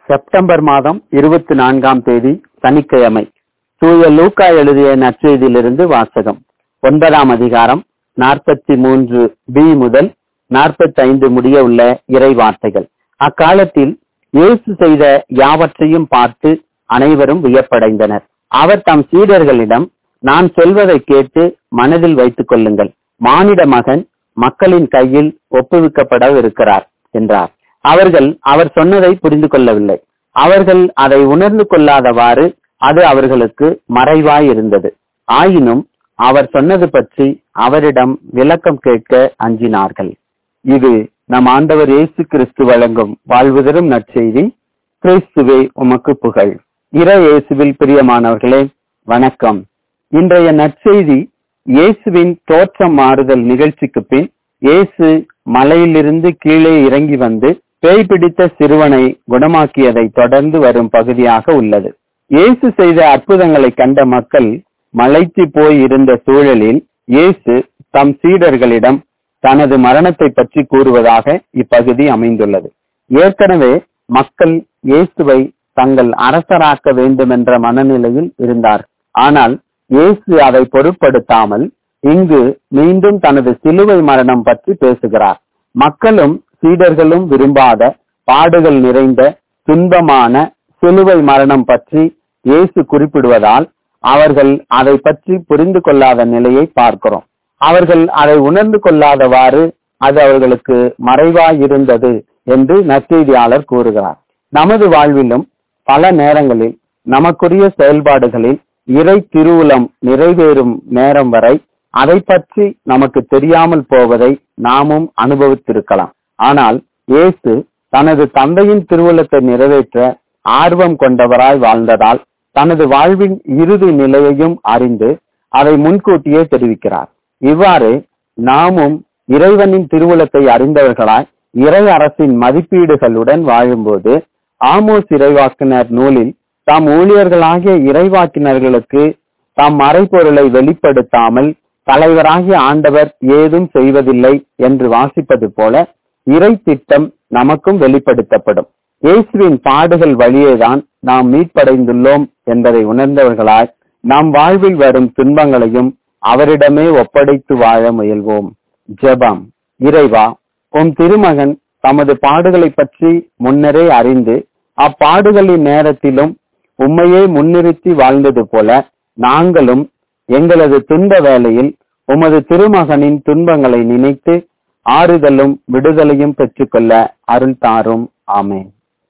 September மாதம் இருபத்தி நான்காம் தேதி சனிக்கிழமை தூய லூக்கா எழுதிய நற்செய்தியிலிருந்து வாசகம் ஒன்பதாம் அதிகாரம் நாற்பத்தி மூன்று பி முதல் நாற்பத்தி ஐந்து முடிய உள்ள இறை வார்த்தைகள் அக்காலத்தில் இயேசு செய்த யாவற்றையும் பார்த்து அனைவரும் வியப்படைந்தனர் அவர் தம் சீடர்களிடம் நான் சொல்வதை கேட்டு மனதில் வைத்துக் கொள்ளுங்கள் மானிட மகன் மக்களின் கையில் ஒப்புவிக்கப்படவிருக்கிறார் என்றார் அவர்கள் அவர் சொன்னதை புரிந்து கொள்ளவில்லை அவர்கள் அதை உணர்ந்து கொள்ளாதவாறு அது அவர்களுக்கு மறைவாய் இருந்தது ஆயினும் அவர் சொன்னது பற்றி அவரிடம் விளக்கம் கேட்க அஞ்சினார்கள் இது நம் ஆண்டவர் இயேசு கிறிஸ்து வழங்கும் வாழ்வு தரும் நற்செய்தி கிறிஸ்துவே உமக்கு புகழ் இற இயேசுவில் பிரியமானவர்களே வணக்கம் இன்றைய நற்செய்தி இயேசுவின் தோற்றம் மாறுதல் நிகழ்ச்சிக்கு பின் இயேசு மலையிலிருந்து கீழே இறங்கி வந்து பேய் பிடித்த சிறுவனை குணமாக்கியதை தொடர்ந்து வரும் பகுதியாக உள்ளது இயேசு செய்த அற்புதங்களை கண்ட மக்கள் மலைத்து போய் இருந்த சூழலில் இயேசு தம் சீடர்களிடம் தனது மரணத்தை பற்றி கூறுவதாக இப்பகுதி அமைந்துள்ளது ஏற்கனவே மக்கள் இயேசுவை தங்கள் அரசராக்க வேண்டும் என்ற மனநிலையில் இருந்தார் ஆனால் இயேசு அதை பொருட்படுத்தாமல் இங்கு மீண்டும் தனது சிலுவை மரணம் பற்றி பேசுகிறார் மக்களும் சீடர்களும் விரும்பாத பாடுகள் நிறைந்த துன்பமான சிலுவை மரணம் பற்றி இயேசு குறிப்பிடுவதால் அவர்கள் அதை பற்றி புரிந்து கொள்ளாத நிலையை பார்க்கிறோம் அவர்கள் அதை உணர்ந்து கொள்ளாதவாறு அது அவர்களுக்கு மறைவாயிருந்தது என்று நற்செய்தியாளர் கூறுகிறார் நமது வாழ்விலும் பல நேரங்களில் நமக்குரிய செயல்பாடுகளில் இறை திருவுளம் நிறைவேறும் நேரம் வரை அதை பற்றி நமக்கு தெரியாமல் போவதை நாமும் அனுபவித்திருக்கலாம் ஆனால் இயேசு தனது தந்தையின் திருவுளத்தை நிறைவேற்ற ஆர்வம் கொண்டவராய் வாழ்ந்ததால் தனது வாழ்வின் இறுதி நிலையையும் அறிந்து அதை முன்கூட்டியே தெரிவிக்கிறார் இவ்வாறு நாமும் இறைவனின் திருவுளத்தை அறிந்தவர்களாய் இறை அரசின் மதிப்பீடுகளுடன் வாழும்போது ஆமோஸ் இறைவாக்கினர் நூலில் தாம் ஊழியர்களாகிய இறைவாக்கினர்களுக்கு தாம் மறைப்பொருளை வெளிப்படுத்தாமல் தலைவராகிய ஆண்டவர் ஏதும் செய்வதில்லை என்று வாசிப்பது போல இறை திட்டம் நமக்கும் வெளிப்படுத்தப்படும் இயேசுவின் பாடுகள் வழியேதான் நாம் மீட்படைந்துள்ளோம் என்பதை உணர்ந்தவர்களாய் நம் வாழ்வில் வரும் துன்பங்களையும் அவரிடமே ஒப்படைத்து வாழ முயல்வோம் ஜெபம் இறைவா உம் திருமகன் தமது பாடுகளை பற்றி முன்னரே அறிந்து அப்பாடுகளின் நேரத்திலும் உம்மையே முன்னிறுத்தி வாழ்ந்தது போல நாங்களும் எங்களது துன்ப வேளையில் உமது திருமகனின் துன்பங்களை நினைத்து ஆறுதலும் விடுதலையும் பெற்றுக்கொள்ள அருள் தாரும் ஆமேன்